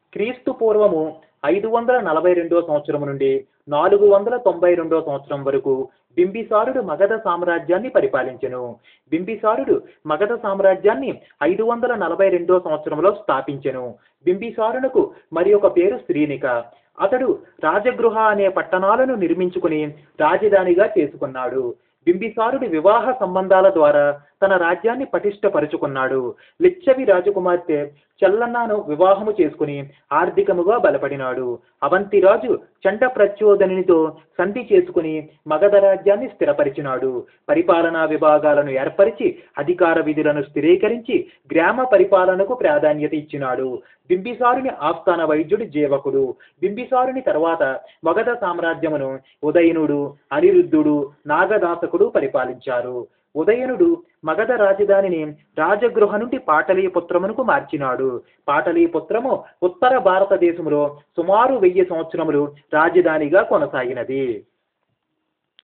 క్రీస్తు పూర్వము ఐదు వందల నలభై రెండో సంవత్సరం నుండి నాలుగు వందల తొంభై రెండో సంవత్సరం వరకు బింబిసారుడు మగధ సామ్రాజ్యాన్ని పరిపాలించెను బింబిసారుడు మగధ సామ్రాజ్యాన్ని ఐదు వందల నలభై రెండో సంవత్సరంలో స్థాపించెను బింబిసారునకు మరి ఒక పేరు శ్రీనిక అతడు రాజగృహ అనే పట్టణాలను నిర్మించుకుని రాజధానిగా చేసుకున్నాడు బింబిసారుడి వివాహ సంబంధాల ద్వారా తన రాజ్యాన్ని పటిష్టపరుచుకున్నాడు లిచ్చవి రాజకుమార్తె చెల్లన్నను వివాహము చేసుకుని ఆర్థికముగా బలపడినాడు అవంతి రాజు చండ ప్రచోదనితో సంధి చేసుకుని మగధ రాజ్యాన్ని స్థిరపరిచినాడు పరిపాలనా విభాగాలను ఏర్పరిచి అధికార విధులను స్థిరీకరించి గ్రామ పరిపాలనకు ప్రాధాన్యత ఇచ్చినాడు బింబిసారుని ఆస్థాన వైద్యుడు జీవకుడు బింబిసారుని తర్వాత మగధ సామ్రాజ్యమును ఉదయనుడు అనిరుద్ధుడు నాగదాసకుడు పరిపాలించారు ఉదయనుడు మగధ రాజధానిని రాజగృహ నుండి పాటలీపుత్రమునకు మార్చినాడు పాటలీపుత్రము ఉత్తర భారతదేశములో సుమారు వెయ్యి సంవత్సరములు రాజధానిగా కొనసాగినది